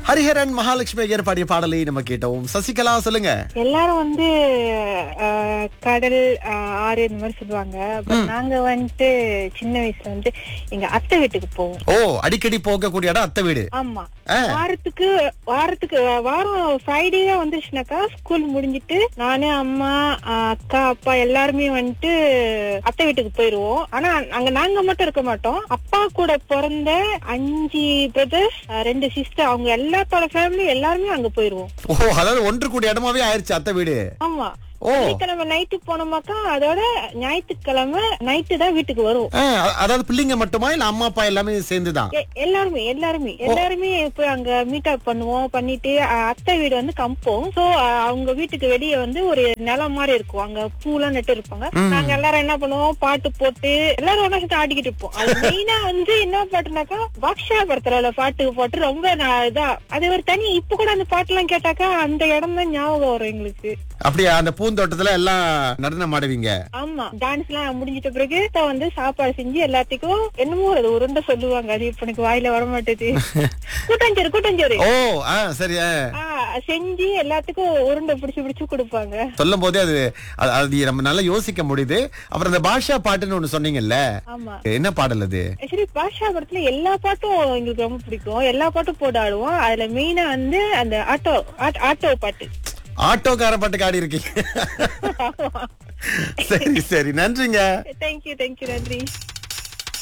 ஹரிஹரன் மகாலட்சுமி ஐயர் பாடிய பாடலை நம்ம கேட்டோம் சசிகலா சொல்லுங்க எல்லாரும் வந்து அஹ், கடல் அஹ், ஆறு இந்த மாதிரி சொல்லுவாங்க But நாங்க வந்துட்டு சின்ன வயசுல வந்து எங்க அத்தை வீட்டுக்கு போவோம் ஓ அடிக்கடி போகக்கூடிய இடம் அத்தை வீடு ஆமா ஆ. வாரத்துக்கு வாரத்துக்கு வாரம் ஃப்ரைடே வந்துருச்சுனாக்கா ஸ்கூல் முடிஞ்சிட்டு நானு அம்மா அஹ், அக்கா அப்பா எல்லாருமே வந்துட்டு அத்தை வீட்டுக்கு போயிருவோம் ஆனா அங்க நாங்க மட்டும் இருக்க மாட்டோம் அப்பா கூட பிறந்த அஞ்சு பிரதர்ஸ் ரெண்டு சிஸ்டர் அவங்க எல்லாத்தோட ஃபேமிலி எல்லாருமே அங்க போயிருவோம் ஓ அதாவது ஒன்று கூடிய இடமாவே ஆயிருச்சு அத்தை வீடு ஆமா ஓ. வெள்ளிக்கிழமை நைட்டு போனோமாக்கா அதோட ஞாயிற்றுக்கிழமை நைட்டு தான் வீட்டுக்கு வரும் ஆ, அ- அதாவது பிள்ளைங்க மட்டுமா இல்ல அம்மா அப்பா எல்லாமே சேர்ந்துதான் எ- எல்லாருமே எல்லாருமே எல்லாருமே போய் அங்க மீட் அப் பண்ணுவோம் பண்ணிட்டு அஹ், அத்தை வீடு வந்து கம்போம் சோ அவங்க வீட்டுக்கு வெளியே வந்து ஒரு நிலம் மாதிரி இருக்கும் அங்க பூலாம் நட்டு இருப்பாங்க நாங்க எல்லாரும் என்ன பண்ணுவோம் பாட்டு போட்டு எல்லாரும் ஒண்ணா சேர்ந்து ஆடிக்கிட்டு இருப்போம் அது மெயினா வந்து என்ன பாட்டுனாக்கா பாக்ஷா படத்துல பாட்டு போட்டு ரொம்ப நான் இதா அது ஒரு தனி இப்ப கூட அந்த பாட்டு எல்லாம் கேட்டாக்கா அந்த இடம் தான் ஞாபகம் வரும் எங்களுக்கு அப்படியா அந்த பூந்தோட்டத்துல எல்லாம் நடனம் ஆடுவீங்க ஆமா டான்ஸ் எல்லாம் முடிஞ்சிட்ட பிறகு அத்தை வந்து சாப்பாடு செஞ்சு எல்லாத்துக்கும் என்னமோ அது உருண்டை சொல்லுவாங்க அது இப்ப எனக்கு வாயில வர மாட்டேது கூட்டஞ்சோறு கூட்டஞ்சோறு ஓ ஆ சரி ஆ. ஆ, செஞ்சு எல்லாத்துக்கும் உருண்டை பிடிச்சு பிடிச்சு கொடுப்பாங்க சொல்லும் போதே அது அது- அது நம்ம நல்லா யோசிக்க முடியுது அப்புறம் அந்த பாஷா பாட்டுன்னு ஒண்ணு சொன்னீங்கல்ல ஆமா என்ன பாடல் அது ஆக்சுவலி பாஷா படத்துல எல்லா பாட்டும் எங்களுக்கு ரொம்ப பிடிக்கும் எல்லா பாட்டும் போட்டு ஆடுவோம் அதுல மெயினா வந்து அந்த ஆட்டோ ஆட்- ஆட்டோ பாட்டு ஆட்டோக்கார பாட்டுக்கு ஆடி இருக்கீங்க சரி சரி நன்றிங்க தேங்க்யூ தேங்க்யூ நன்றி